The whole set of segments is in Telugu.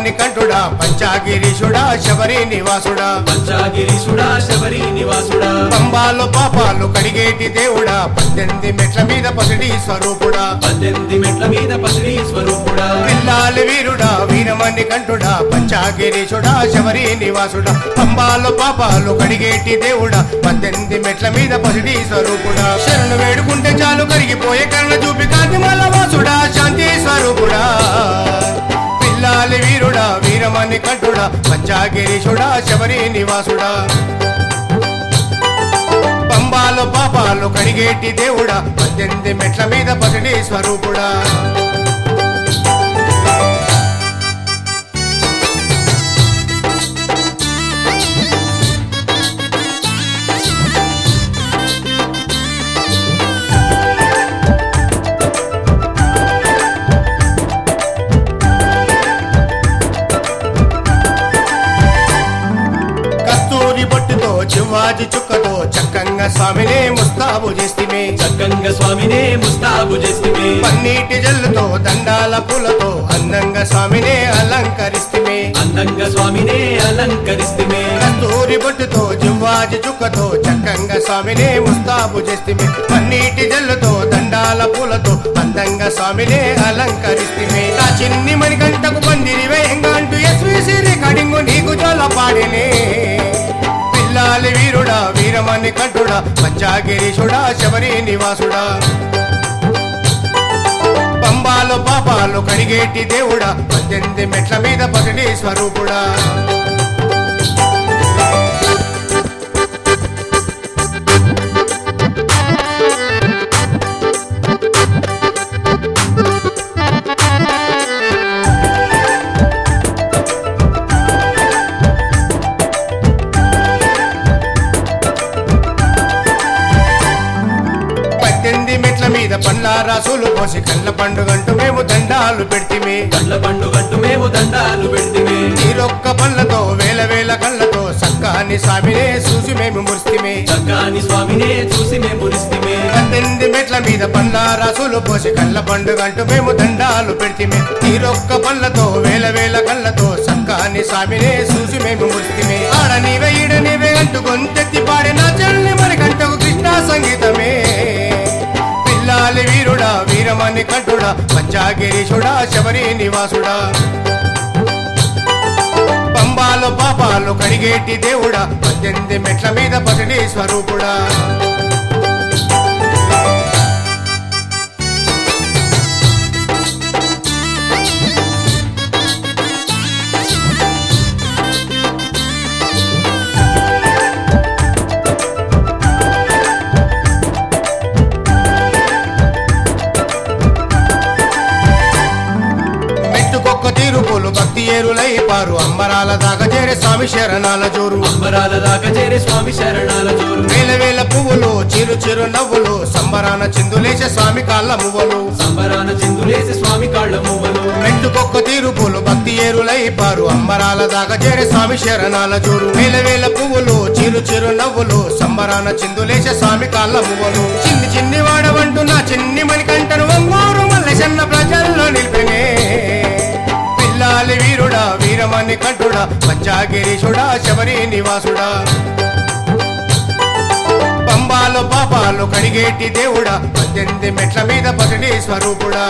వీరమణి కంఠుడా పంచాగిరీషుడా శబరి నివాసుడా పంచాగిరీశుడా శబరి నివాసుడా పంబాలు పాపాలు కడిగేటి దేవుడా పద్దెనిమిది మెట్ల మీద పసిడి స్వరూపుడా పద్దెనిమిది మెట్ల మీద పసిడి స్వరూపుడా పిల్లాలి వీరుడా వీరమణి కంఠుడా పంచాగిరీషుడా శబరి నివాసుడా పంబాలు పాపాలు కడిగేటి దేవుడా పద్దెనిమిది మెట్ల మీద పసిడి స్వరూపుడా శరణు వేడుకుంటే చాలు కరిగిపోయే కర్ణ చూపి కాంతిమల వాసుడా శాంతి స్వరూపుడా పిల్లాలి వీరుడా వీరమణి కంఠుడా పంచాగిరీషుడా శబరి నివాసుడా పంబాలు పాపాలు కడిగేటి దేవుడా పద్దెనిమిది మెట్ల మీద పసిడి స్వరూపుడా కస్తూరి బొట్టుతో చివ్వాజి చుక్కతో చక్కంగా స్వామినే ముస్తాబు చేస్తిమే చక్కంగా స్వామినే ముస్తాబు చేస్తే పన్నీటి జల్లుతో దండాల పూలతో అందంగా స్వామినే అలంకరిస్తిమే అందంగా స్వామినే అలంకరిస్తే కస్తూరి బొట్టుతో జివ్వాజి చుక్కతో చక్కంగా స్వామినే ముస్తాబు చేస్తిమే పన్నీటి జల్లుతో దండాల పూలతో అందంగా స్వామినే అలంకరిస్తిమే నా చిన్ని మణికంటకు పందిరి వేయంగా అంటూ ఎస్వీసీ రికార్డింగ్ నీకు జోల పాడినే పిల్లాలి వీరుడా వీరమణి కంఠుడా పంచాగిరీషుడా శబరి నివాసుడా పంబాలు పాపాలు కడిగేటి దేవుడా పద్దెనిమిది మెట్ల మీద పసిడి స్వరూపుడా పద్దెనిమిది మెట్ల మీద పండ్ల రాసులు పోసి కళ్ళ పండుగంటూ మేము దండాలు పెడితిమి కళ్ళ పండు గంటు మేము దండాలు పెడితే నీరొక్క పళ్ళతో వేల వేల కళ్ళతో సక్కాని స్వామినే చూసి మేము మురిస్తిమి చక్కాని స్వామినే చూసి మేము మురిస్తే పద్దెనిమిది మెట్ల మీద పండ్ల రాసులు పోసి కళ్ళ పండుగంటూ మేము దండాలు పెడితిమి నీరొక్క పళ్ళతో వేల వేల కళ్ళతో సక్కాని స్వామినే చూసి మేము మురిస్తిమి ఆడ నీవే ఈడ నీవే అంటూ గొంతెత్తి పాడిన చెల్లి మరి గంటకు కృష్ణ సంగీతమే పిల్లాలి వీరుడా వీరమణి కంఠుడా పంచాగిరీషుడా శబరి నివాసుడా పంబాలు పాపాలు కడిగేటి దేవుడా పద్దెనిమిది మెట్ల మీద పసిడి స్వరూపుడా మెట్టుకొక్క తీరుపులు భక్తి ఏరులై పారు అంబరాల దాకా చేరే స్వామి శరణాల జోరు అంబరాల దాకా చేరే స్వామి శరణాల జోరు వేల వేల పువ్వులు చిరు చిరు నవ్వులు సంబరాన చిందులేసే స్వామి కాళ్ళ మువ్వలు సంబరాన చిందులేసి స్వామి కాళ్ళ మువ్వలు మెట్టుకొక్క తీరుపులు భక్తి ఏరులై పారు అంబరాల దాకా చేరే స్వామి శరణాల జోరు వేల వేల పువ్వులు చిరు చిరు నవ్వులు సంబరాన చిందులేసే స్వామి కాళ్ళ మువ్వలు చిన్ని చిన్ని వాడవంటూ నా చిన్ని మణికంటను వంగూరు మల్లెసన్న ప్రజల్లో నిలిపినే పిల్లాలి వీరుడా వీరమణి కంఠుడా పంచాగిరీషుడా శబరి నివాసుడా పంబాలు పాపాలు కడిగేటి దేవుడా పద్దెనిమిది మెట్ల మీద పసిడి స్వరూపుడా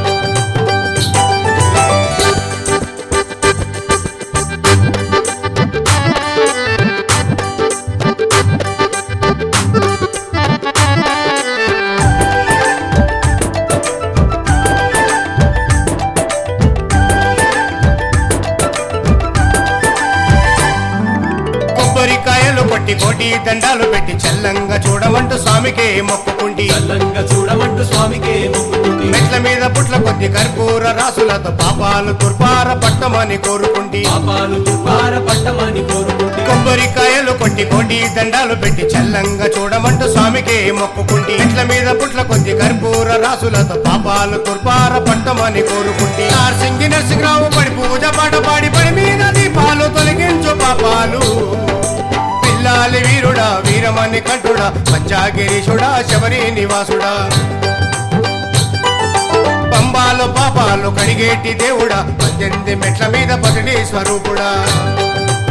కొబ్బరికాయలు కొట్టి కోటి దండాలు పెట్టి చల్లంగా చూడమంటూ స్వామికే మొక్కుకుంటి చల్లంగా చూడమంటూ స్వామికే మొక్కుకుంటి మెట్ల మీద పుట్ల కొద్ది కర్పూర రాసులతో పాపాలు తుర్పార పట్టమని కోరుకుంటి పాపాలు తుపార పట్టమని కోరుకుంటి కొబ్బరికాయలు కొట్టి కోటి దండాలు పెట్టి చల్లంగా చూడమంటూ స్వామికే మొక్కుకుంటి మెట్ల మీద పుట్ల కొద్ది కర్పూర రాసులతో పాపాలు తుర్పార పట్టమని కోరుకుంటి నార్సింగి నరసింహరావు పడి పూజ పాట పాడి పడి మీద దీపాలు తొలగించు పాపాలు పిల్లాలి వీరుడా వీరమణి కంఠుడా పంచాగిరీషుడా శబరి నివాసుడా పంబా లోకాలు పాపాలు కడిగేటి దేవుడా పద్దెనిమిది మెట్ల మీద పసిడి స్వరూపుడా